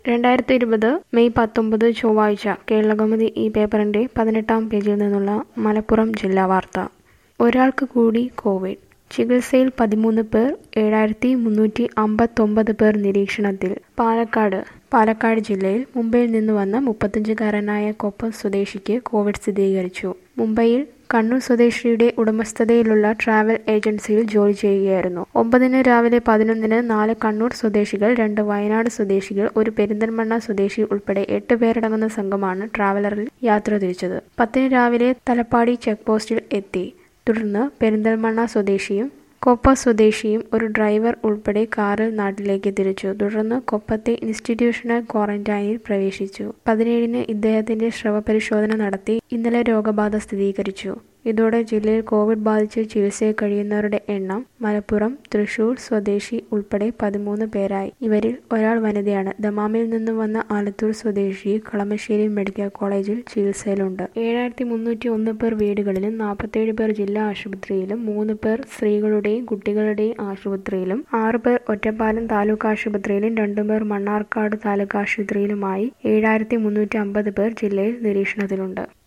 രണ്ടായിരത്തി ഇരുപത് മെയ് പത്തൊമ്പത് ചൊവ്വാഴ്ച കേരളകൗമുദി ഈ പേപ്പറിന്റെ പതിനെട്ടാം പേജിൽ നിന്നുള്ള മലപ്പുറം ജില്ലാ വാർത്ത ഒരാൾക്ക് കൂടി കോവിഡ് ചികിത്സയിൽ പതിമൂന്ന് പേർ ഏഴായിരത്തി മുന്നൂറ്റി അമ്പത്തൊമ്പത് പേർ നിരീക്ഷണത്തിൽ പാലക്കാട് പാലക്കാട് ജില്ലയിൽ മുംബൈയിൽ നിന്ന് വന്ന മുപ്പത്തഞ്ചുകാരനായ കൊപ്പം സ്വദേശിക്ക് കോവിഡ് സ്ഥിരീകരിച്ചു മുംബൈയിൽ കണ്ണൂർ സ്വദേശിയുടെ ഉടമസ്ഥതയിലുള്ള ട്രാവൽ ഏജൻസിയിൽ ജോലി ചെയ്യുകയായിരുന്നു ഒമ്പതിന് രാവിലെ പതിനൊന്നിന് നാല് കണ്ണൂർ സ്വദേശികൾ രണ്ട് വയനാട് സ്വദേശികൾ ഒരു പെരിന്തൽമണ്ണ സ്വദേശി ഉൾപ്പെടെ എട്ട് പേരടങ്ങുന്ന സംഘമാണ് ട്രാവലറിൽ യാത്ര തിരിച്ചത് പത്തിന് രാവിലെ തലപ്പാടി ചെക്ക് പോസ്റ്റിൽ എത്തി തുടർന്ന് പെരിന്തൽമണ്ണ സ്വദേശിയും കൊപ്പ സ്വദേശിയും ഒരു ഡ്രൈവർ ഉൾപ്പെടെ കാറിൽ നാട്ടിലേക്ക് തിരിച്ചു തുടർന്ന് കൊപ്പത്തെ ഇൻസ്റ്റിറ്റ്യൂഷണൽ ക്വാറന്റൈനിൽ പ്രവേശിച്ചു പതിനേഴിന് ഇദ്ദേഹത്തിന്റെ സ്രവപരിശോധന നടത്തി ഇന്നലെ രോഗബാധ സ്ഥിരീകരിച്ചു ഇതോടെ ജില്ലയിൽ കോവിഡ് ബാധിച്ച് ചികിത്സയിൽ കഴിയുന്നവരുടെ എണ്ണം മലപ്പുറം തൃശൂർ സ്വദേശി ഉൾപ്പെടെ പതിമൂന്ന് പേരായി ഇവരിൽ ഒരാൾ വനിതയാണ് ദമാമിൽ നിന്നും വന്ന ആലത്തൂർ സ്വദേശി കളമശ്ശേരി മെഡിക്കൽ കോളേജിൽ ചികിത്സയിലുണ്ട് ഏഴായിരത്തി മുന്നൂറ്റി ഒന്ന് പേർ വീടുകളിലും നാൽപ്പത്തേഴ് പേർ ജില്ലാ ആശുപത്രിയിലും മൂന്ന് പേർ സ്ത്രീകളുടെയും കുട്ടികളുടെയും ആശുപത്രിയിലും ആറ് പേർ ഒറ്റപ്പാലം താലൂക്ക് ആശുപത്രിയിലും രണ്ടുപേർ മണ്ണാർക്കാട് താലൂക്ക് ആശുപത്രിയിലുമായി ഏഴായിരത്തി മുന്നൂറ്റി അമ്പത് പേർ ജില്ലയിൽ നിരീക്ഷണത്തിലുണ്ട്